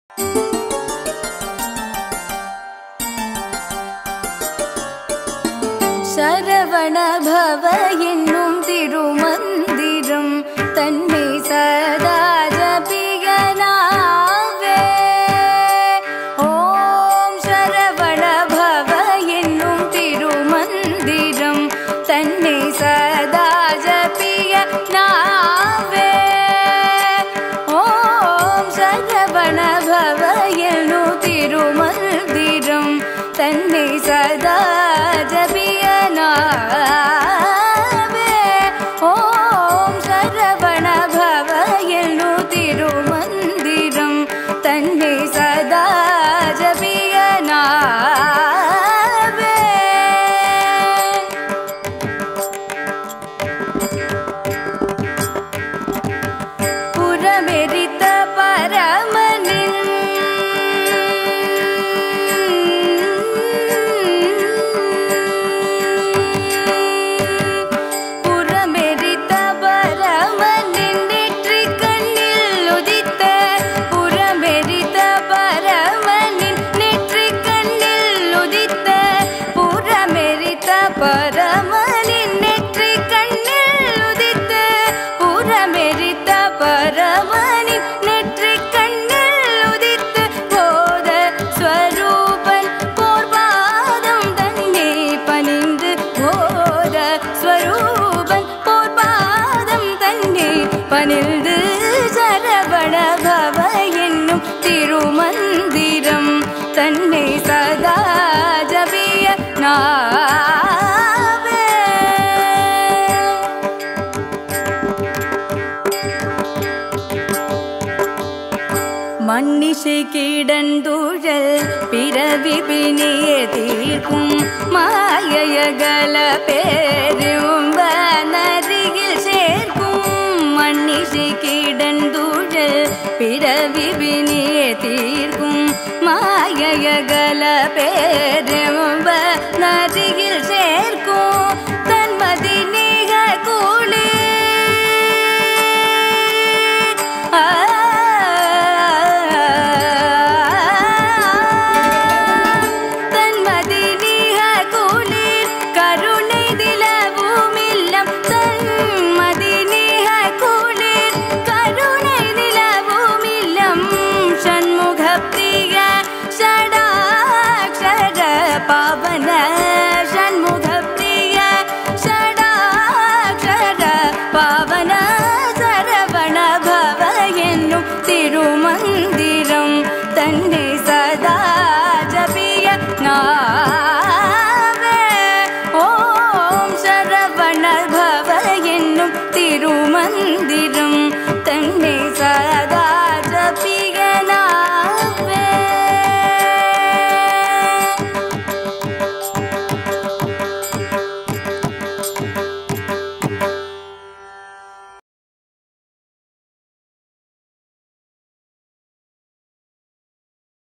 சரவண பவ என்னும் திருமந்திரம் தன்னை சதா ஜபிகனாவே ஓம் சரவண பவ என்னும் திருமந்திரம் தன்னை சதா ஜபிகனாவே ஓம் சரவண பவ என்னும் திருமந்திரம் தன்னை சதா ஜபியனாவே ஓம் சரவண பவ என்னும் திருமந்திரம் தன்னை சதா ஜபியனாவே புறமெரித்த பரமனின் புறமெரித்த பரமனின் நெற்றிக் கண்ணில் உதித்த புறமெரித்த பரமனின் நெற்றிக் கண்ணில் உதித்த புறமெரித்த பரமனின் நெற்றிக் கண்ணில் உதித்த புறமெரித்த பரமனின் நெற்றிக் கண்ணில் உதித்து போத ஸ்வரூபன் போர்பாதம் தன்னை பணிந்து போத ஸ்வரூபன் போர்பாதம் தன்னை பணிந்து சரவண பவ என்னும் திருமந்திரம் தன்னை சதா ஜபிய நாவே மன்னிசை கிடந்துழல் பிறவி பிணிய தீர்க்கும் மாயகல பேரும் நரியில் சேர்க்கும் மன்னிசை கிடந்துழல் பிறவி பிணிய தீர்க்கும் மாயகல பேரும்